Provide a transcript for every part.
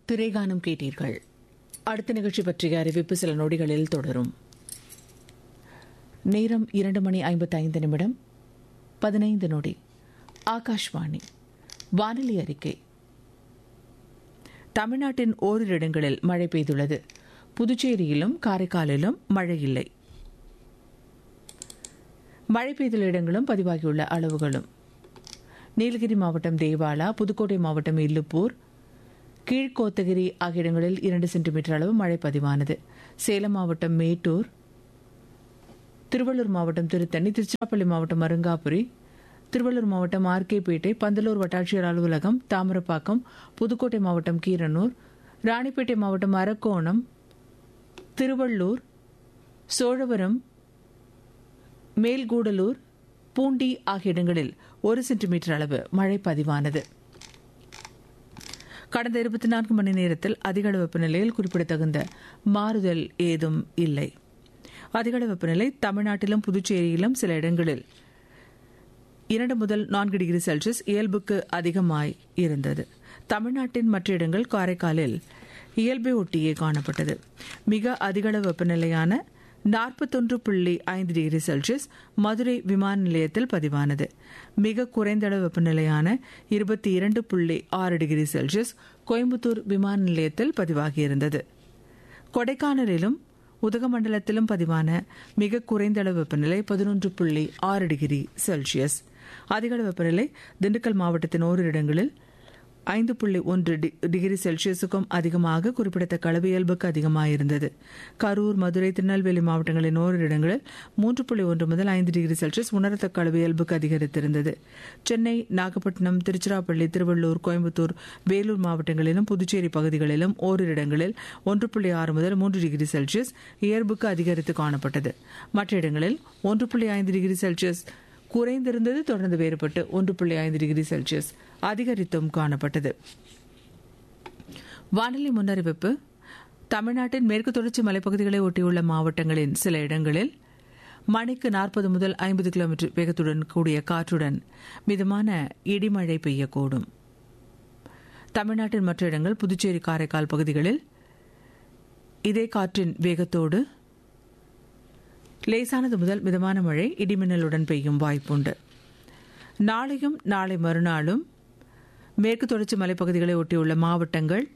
திரைகானம் கேட்டீர்கள் அடுத்த நிகழ்ச்சி பற்றிய அறிவிப்பு சில நொடிகளில் தொடரும் நேரம் இரண்டு மணி ஐம்பத்தைந்து நிமிடம் பதினைந்து நொடி ஆகாஷ்வாணி வானொலி அறிக்கை தமிழ்நாட்டின் ஓரிரு இடங்களில் மழை பெய்துள்ளது புதுச்சேரியிலும் காரைக்காலிலும் மழை இல்லை மழை பெய்துள்ள இடங்களும் பதிவாகியுள்ள அளவுகளும் நீலகிரி மாவட்டம் தேவாலா புதுக்கோட்டை மாவட்டம் இல்லுப்பூர் கீழ்கோத்தகிரி ஆகிய இடங்களில் இரண்டு சென்டிமீட்டர் அளவு மழை பதிவானது சேலம் மாவட்டம் மேட்டூர் திருவள்ளூர் மாவட்டம் திருத்தணி திருச்சிராப்பள்ளி மாவட்டம் அருங்காபுரி திருவள்ளூர் மாவட்டம் ஆர்கேபேட்டை பந்தலூர் வட்டாட்சியர் அலுவலகம் தாமரப்பாக்கம் புதுக்கோட்டை மாவட்டம் கீரனூர் ராணிப்பேட்டை மாவட்டம் அரக்கோணம் திருவள்ளூர் சோழவரம் மேல்கூடலூர் பூண்டி ஆகிய இடங்களில் ஒரு சென்டிமீட்டர் அளவு மழை பதிவானது கடந்த இருபத்தி நான்கு மணி நேரத்தில் அதிகளவு வெப்பநிலையில் குறிப்பிடத்தகுந்த மாறுதல் ஏதும் இல்லை அதிகளவு வெப்பநிலை தமிழ்நாட்டிலும் புதுச்சேரியிலும் சில இடங்களில் இரண்டு முதல் நான்கு டிகிரி செல்சியஸ் இயல்புக்கு அதிகமாய் இருந்தது தமிழ்நாட்டின் மற்ற இடங்கள் காரைக்காலில் இயல்பை ஒட்டியே காணப்பட்டது மிக அதிகளவு வெப்பநிலையான நாற்பத்தொன்று புள்ளி ஐந்து டிகிரி செல்சியஸ் மதுரை விமான நிலையத்தில் பதிவானது மிக குறைந்த அளவு வெப்பநிலையான இருபத்தி இரண்டு புள்ளி ஆறு டிகிரி செல்சியஸ் கோயம்புத்தூர் விமான நிலையத்தில் பதிவாகியிருந்தது கொடைக்கானலிலும் உதகமண்டலத்திலும் பதிவான மிக குறைந்த அளவு வெப்பநிலை பதினொன்று புள்ளி ஆறு டிகிரி செல்சியஸ் அதிக அளவு வெப்பநிலை திண்டுக்கல் மாவட்டத்தின் ஓரிரு இடங்களில் ஐந்து புள்ளி ஒன்று டிகிரி செல்சியஸுக்கும் அதிகமாக குறிப்பிடத்தக்க அளவு இயல்புக்கு அதிகமாக இருந்தது கரூர் மதுரை திருநெல்வேலி மாவட்டங்களின் ஓரிரு இடங்களில் மூன்று புள்ளி ஒன்று முதல் ஐந்து டிகிரி செல்சியஸ் உணரத்தக்க அளவு இயல்புக்கு அதிகரித்திருந்தது சென்னை நாகப்பட்டினம் திருச்சிராப்பள்ளி திருவள்ளூர் கோயம்புத்தூர் வேலூர் மாவட்டங்களிலும் புதுச்சேரி பகுதிகளிலும் ஓரிரு இடங்களில் ஒன்று புள்ளி ஆறு முதல் மூன்று டிகிரி செல்சியஸ் இயல்புக்கு அதிகரித்து காணப்பட்டது மற்ற இடங்களில் ஒன்று புள்ளி ஐந்து டிகிரி செல்சியஸ் குறைந்திருந்தது தொடர்ந்து வேறுபட்டு ஒன்று புள்ளி ஐந்து டிகிரி செல்சியஸ் அதிகரித்தும் காணப்பட்டது வானிலை முன்னறிவிப்பு தமிழ்நாட்டின் மேற்கு தொடர்ச்சி மலைப்பகுதிகளை ஒட்டியுள்ள மாவட்டங்களின் சில இடங்களில் மணிக்கு நாற்பது முதல் ஐம்பது கிலோமீட்டர் வேகத்துடன் கூடிய காற்றுடன் மிதமான இடிமழை பெய்யக்கூடும் தமிழ்நாட்டின் மற்ற இடங்கள் புதுச்சேரி காரைக்கால் பகுதிகளில் இதே காற்றின் வேகத்தோடு லேசானது முதல் மிதமான மழை இடிமின்னலுடன் பெய்யும் வாய்ப்புண்டு நாளையும் நாளை மறுநாளும் மேற்கு தொடர்ச்சி மலைப்பகுதிகளை ஒட்டியுள்ள மாவட்டங்கள்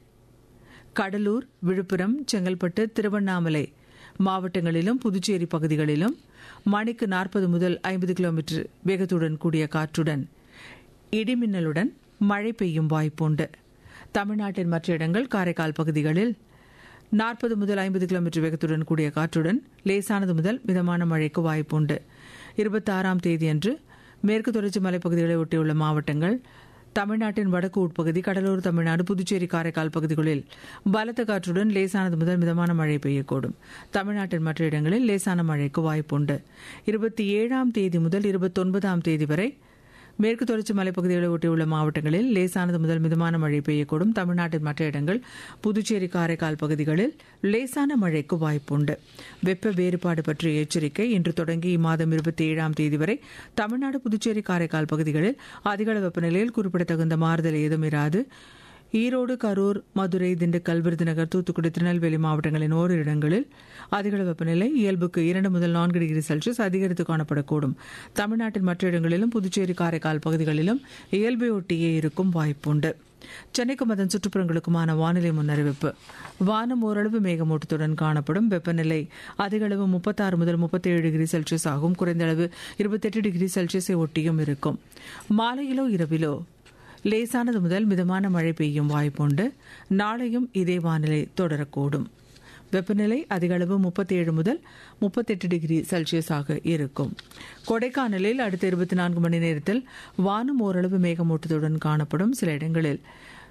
கடலூர் விழுப்புரம் செங்கல்பட்டு திருவண்ணாமலை மாவட்டங்களிலும் புதுச்சேரி பகுதிகளிலும் மணிக்கு நாற்பது முதல் ஐம்பது கிலோமீட்டர் வேகத்துடன் கூடிய காற்றுடன் இடிமின்னலுடன் மழை பெய்யும் வாய்ப்புண்டு தமிழ்நாட்டின் மற்ற இடங்கள் காரைக்கால் பகுதிகளில் நாற்பது முதல் ஐம்பது கிலோமீட்டர் வேகத்துடன் கூடிய காற்றுடன் லேசானது முதல் மிதமான மழைக்கு வாய்ப்புண்டு இருபத்தி ஆறாம் தேதியன்று மேற்கு தொடர்ச்சி மலைப்பகுதிகளை ஒட்டியுள்ள மாவட்டங்கள் தமிழ்நாட்டின் வடக்கு உட்பகுதி கடலூர் தமிழ்நாடு புதுச்சேரி காரைக்கால் பகுதிகளில் பலத்த காற்றுடன் லேசானது முதல் மிதமான மழை பெய்யக்கூடும் தமிழ்நாட்டின் மற்ற இடங்களில் லேசான மழைக்கு வாய்ப்புண்டு இருபத்தி ஏழாம் தேதி முதல் இருபத்தொன்பதாம் தேதி வரை மேற்கு தொடர்ச்சி மலைப்பகுதிகளை ஒட்டியுள்ள மாவட்டங்களில் லேசானது முதல் மிதமான மழை பெய்யக்கூடும் தமிழ்நாட்டின் மற்ற இடங்கள் புதுச்சேரி காரைக்கால் பகுதிகளில் லேசான மழைக்கு வாய்ப்புண்டு வெப்ப வேறுபாடு பற்றிய எச்சரிக்கை இன்று தொடங்கி இம்மாதம் இருபத்தி ஏழாம் தேதி வரை தமிழ்நாடு புதுச்சேரி காரைக்கால் பகுதிகளில் அதிகளவு வெப்பநிலையில் குறிப்பிடத்தகுந்த மாறுதல் ஏதும் இராது ஈரோடு கரூர் மதுரை திண்டுக்கல் விருதுநகர் தூத்துக்குடி திருநெல்வேலி மாவட்டங்களின் ஓரிரு இடங்களில் அதிகளவு வெப்பநிலை இயல்புக்கு இரண்டு முதல் நான்கு டிகிரி செல்சியஸ் அதிகரித்து காணப்படக்கூடும் தமிழ்நாட்டின் மற்ற இடங்களிலும் புதுச்சேரி காரைக்கால் பகுதிகளிலும் இயல்பை ஒட்டியே இருக்கும் வாய்ப்புண்டு சென்னைக்கும் அதன் சுற்றுப்புறங்களுக்குமான வானிலை முன்னறிவிப்பு வானம் ஓரளவு மேகமூட்டத்துடன் காணப்படும் வெப்பநிலை அதிகளவு முப்பத்தாறு முதல் முப்பத்தேழு டிகிரி செல்சியஸ் ஆகும் குறைந்த அளவு இருபத்தெட்டு டிகிரி செல்சியஸை ஒட்டியும் இருக்கும் மாலையிலோ இரவிலோ லேசானது முதல் மிதமான மழை பெய்யும் வாய்ப்புண்டு நாளையும் இதே வானிலை தொடரக்கூடும் வெப்பநிலை அதிகளவு முப்பத்தி ஏழு முதல் முப்பத்தெட்டு டிகிரி செல்சியஸாக இருக்கும் கொடைக்கானலில் அடுத்த இருபத்தி நான்கு மணி நேரத்தில் வானம் ஓரளவு மேகமூட்டத்துடன் காணப்படும் சில இடங்களில்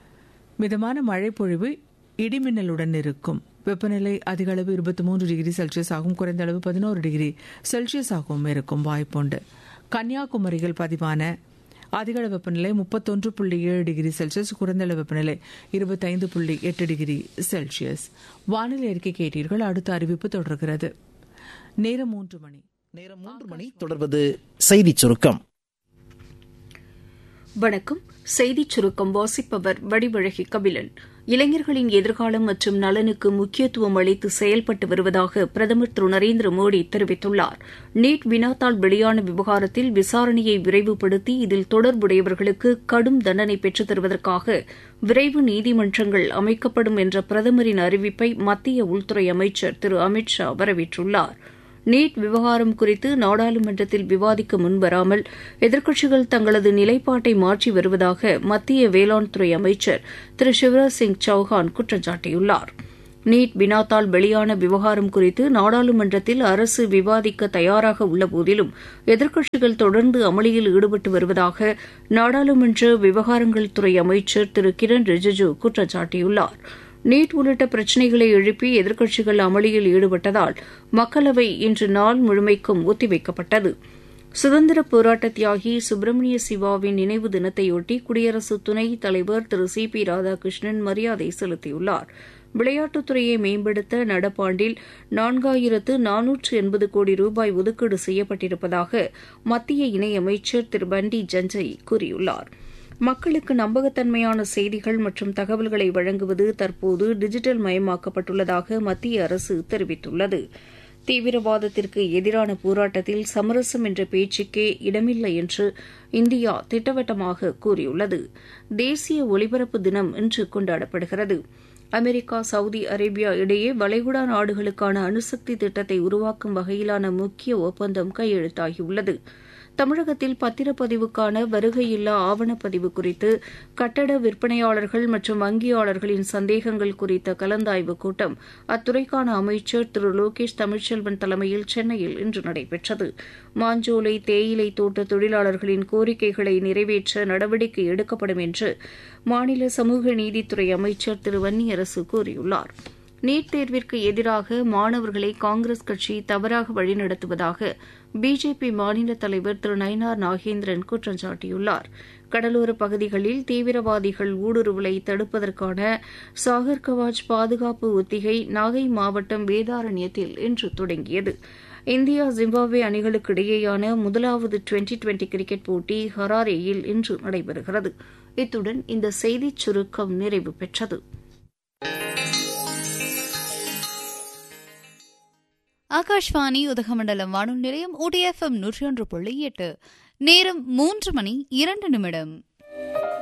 மிதமான மழை பொழிவு இடிமின்னலுடன் இருக்கும் வெப்பநிலை அதிகளவு இருபத்தி மூன்று டிகிரி செல்சியஸ் ஆகும் குறைந்த அளவு பதினோரு டிகிரி செல்சியஸ் ஆகவும் இருக்கும் வாய்ப்புண்டு கன்னியாகுமரியில் பதிவான அதிகள வெப்பநிலை முப்பத்தொன்று புள்ளி ஏழு டிகிரி செல்சியஸ் குறைந்தளவு வெப்பநிலை இருபத்தைந்து புள்ளி எட்டு டிகிரி செல்சியஸ் வானிலை அறிக்கை கேட்டீர்கள் அடுத்த அறிவிப்பு தொடர்கிறது நேரம் மூன்று மணி நேரம் மூன்று மணி தொடர்வது செய்திச் சுருக்கம் வணக்கம் செய்திச் சுருக்கம் வாசிப்பவர் வடிவழகி கபிலன் இளைஞர்களின் எதிர்காலம் மற்றும் நலனுக்கு முக்கியத்துவம் அளித்து செயல்பட்டு வருவதாக பிரதமர் திரு நரேந்திர மோடி தெரிவித்துள்ளார் நீட் வினாத்தாள் வெளியான விவகாரத்தில் விசாரணையை விரைவுபடுத்தி இதில் தொடர்புடையவர்களுக்கு கடும் தண்டனை பெற்றுத் தருவதற்காக விரைவு நீதிமன்றங்கள் அமைக்கப்படும் என்ற பிரதமரின் அறிவிப்பை மத்திய உள்துறை அமைச்சர் திரு அமித் ஷா வரவேற்றுள்ளாா் நீட் விவகாரம் குறித்து நாடாளுமன்றத்தில் விவாதிக்க முன்வராமல் எதிர்க்கட்சிகள் தங்களது நிலைப்பாட்டை மாற்றி வருவதாக மத்திய வேளாண் துறை அமைச்சர் திரு சிவராஜ் சிங் சௌஹான் குற்றம் சாட்டியுள்ளார் நீட் வினாத்தால் வெளியான விவகாரம் குறித்து நாடாளுமன்றத்தில் அரசு விவாதிக்க தயாராக உள்ளபோதிலும் எதிர்க்கட்சிகள் தொடர்ந்து அமளியில் ஈடுபட்டு வருவதாக நாடாளுமன்ற விவகாரங்கள் துறை அமைச்சர் திரு கிரண் ரிஜிஜு குற்றம் சாட்டியுள்ளாா் நீட் உள்ளிட்ட பிரச்சினைகளை எழுப்பி எதிர்க்கட்சிகள் அமளியில் ஈடுபட்டதால் மக்களவை இன்று நாள் முழுமைக்கும் ஒத்திவைக்கப்பட்டது சுதந்திர போராட்ட தியாகி சுப்பிரமணிய சிவாவின் நினைவு தினத்தையொட்டி குடியரசு துணைத் தலைவர் திரு சி பி ராதாகிருஷ்ணன் மரியாதை செலுத்தியுள்ளார் விளையாட்டுத்துறையை மேம்படுத்த நடப்பாண்டில் நான்காயிரத்து நானூற்று எண்பது கோடி ரூபாய் ஒதுக்கீடு செய்யப்பட்டிருப்பதாக மத்திய இணையமைச்சர் திரு பண்டி ஜஞ்சய் கூறியுள்ளாா் மக்களுக்கு நம்பகத்தன்மையான செய்திகள் மற்றும் தகவல்களை வழங்குவது தற்போது டிஜிட்டல் மயமாக்கப்பட்டுள்ளதாக மத்திய அரசு தெரிவித்துள்ளது தீவிரவாதத்திற்கு எதிரான போராட்டத்தில் சமரசம் என்ற பேச்சுக்கே இடமில்லை என்று இந்தியா திட்டவட்டமாக கூறியுள்ளது தேசிய ஒலிபரப்பு தினம் இன்று கொண்டாடப்படுகிறது அமெரிக்கா சவுதி அரேபியா இடையே வளைகுடா நாடுகளுக்கான அணுசக்தி திட்டத்தை உருவாக்கும் வகையிலான முக்கிய ஒப்பந்தம் கையெழுத்தாகியுள்ளது தமிழகத்தில் பத்திரப்பதிவுக்கான வருகையில்லா ஆவணப்பதிவு குறித்து கட்டட விற்பனையாளர்கள் மற்றும் வங்கியாளர்களின் சந்தேகங்கள் குறித்த கலந்தாய்வுக் கூட்டம் அத்துறைக்கான அமைச்சர் திரு லோகேஷ் தமிழ்ச்செல்வன் தலைமையில் சென்னையில் இன்று நடைபெற்றது மாஞ்சோலை தேயிலை தோட்ட தொழிலாளர்களின் கோரிக்கைகளை நிறைவேற்ற நடவடிக்கை எடுக்கப்படும் என்று மாநில சமூக நீதித்துறை அமைச்சர் திரு வன்னியரசு கூறியுள்ளாா் நீட் தேர்விற்கு எதிராக மாணவர்களை காங்கிரஸ் கட்சி தவறாக வழிநடத்துவதாக பிஜேபி மாநில தலைவர் திரு நயினார் நாகேந்திரன் குற்றம் சாட்டியுள்ளார் கடலோர பகுதிகளில் தீவிரவாதிகள் ஊடுருவலை தடுப்பதற்கான சாகர் கவாஜ் பாதுகாப்பு ஒத்திகை நாகை மாவட்டம் வேதாரண்யத்தில் இன்று தொடங்கியது இந்தியா ஜிம்பாப்வே அணிகளுக்கு இடையேயான முதலாவது டுவெண்டி டுவெண்டி கிரிக்கெட் போட்டி ஹராரேயில் இன்று நடைபெறுகிறது இத்துடன் இந்த செய்திச் சுருக்கம் நிறைவு பெற்றது ஆகாஷ்வாணி உதகமண்டலம் வானொலி நிலையம் ஊடிஎஃப்எம் நூற்றி ஒன்று புள்ளி எட்டு நேரம் மூன்று மணி இரண்டு நிமிடம்